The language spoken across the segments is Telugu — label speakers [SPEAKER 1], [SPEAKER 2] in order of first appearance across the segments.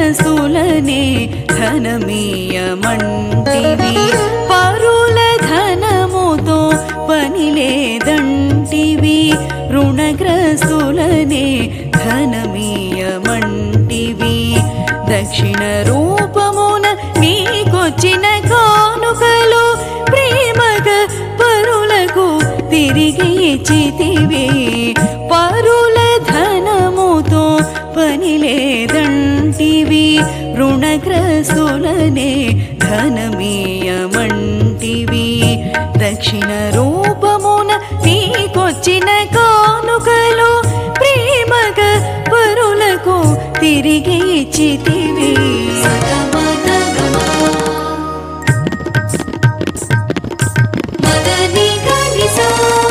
[SPEAKER 1] రుణగ్రస్తులనే ధనమీయమంటివి పరుల ధనముతో పని లేదంటివి రుణగ్రస్తులనే ధనమీయమంటివి దక్షిణ రూపమున నీకొచ్చిన కానుకలు ప్రేమగా పరులకు తిరిగి ఇచ్చితివి పరుల ధనముతో పని లేదంటివి రుణగ్రస్తులనే ధనమీయమంటివి దక్షిణ రూపమున నీకొచ్చిన కానుకలు ప్రేమగా పరులకు తిరిగి ఇచ్చితివి
[SPEAKER 2] మదని కనిసా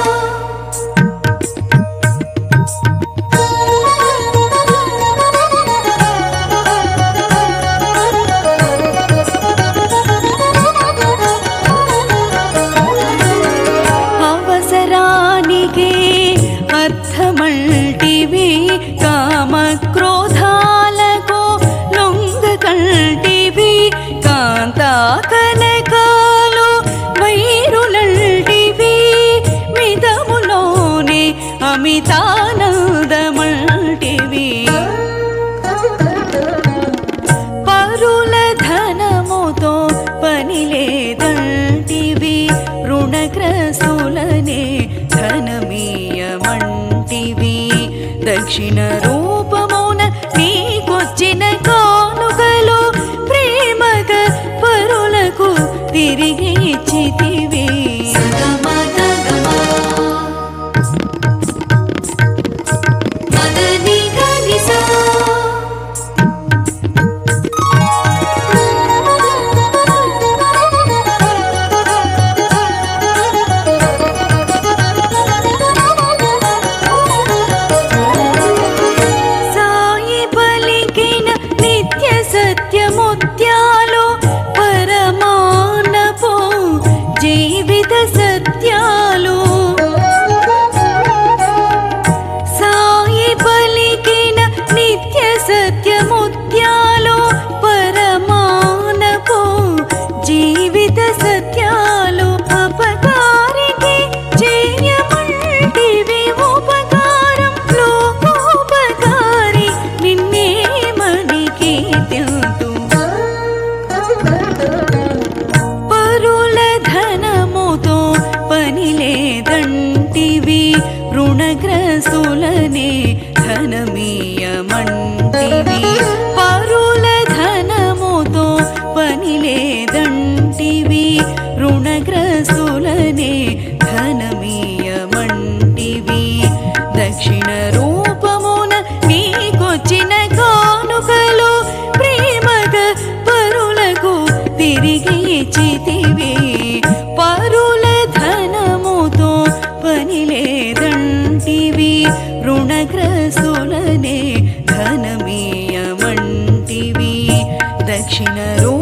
[SPEAKER 1] అవసరానికి అర్థమంటివి కామక్రోధాలకు లొంగ కంటివి కాంతా కనకాలు వైరులంటివి మిదములోనే అమితానందమంటివి పరుల ధనముతో పని లేదంటివి రుణగ్రస్తులనే ధనమీయమంటివి దక్షిణ రూపమున నీకొచ్చిన కానుకలు ప్రేమగా పరులకు తిరిగి ఇచ్చితివి
[SPEAKER 2] మదని కనిసా
[SPEAKER 1] సాయి పలికిన నిత్య సత్యముత్యాలు పరమానపు జీవిత సత్యాలు సాయి పలికిన నిత్య సత్యముత్యాలు పరమానపు జీవిత సత్యాలు అపకారికి చేయమంటివి ఉపకారం లోకోపకారి నిన్నే మడికి తెలుతూ పరుల ధనముతో పని లేదంటివి రుణగ్రస్తులనే ధనమీయమంటివి పరుల ధనముతో పని లేదంటివి రుణగ్రస్తులనే ధనమీయమంటివి దక్షిణ రూపమున నీకొచ్చిన కానుకలు ప్రేమగా పరులకు తిరిగి ఇచ్చితివి పరుల ధనముతో పని లేదంటివి రుణగ్రస్తులనే ధనమీయమంటివి దక్షిణ రూ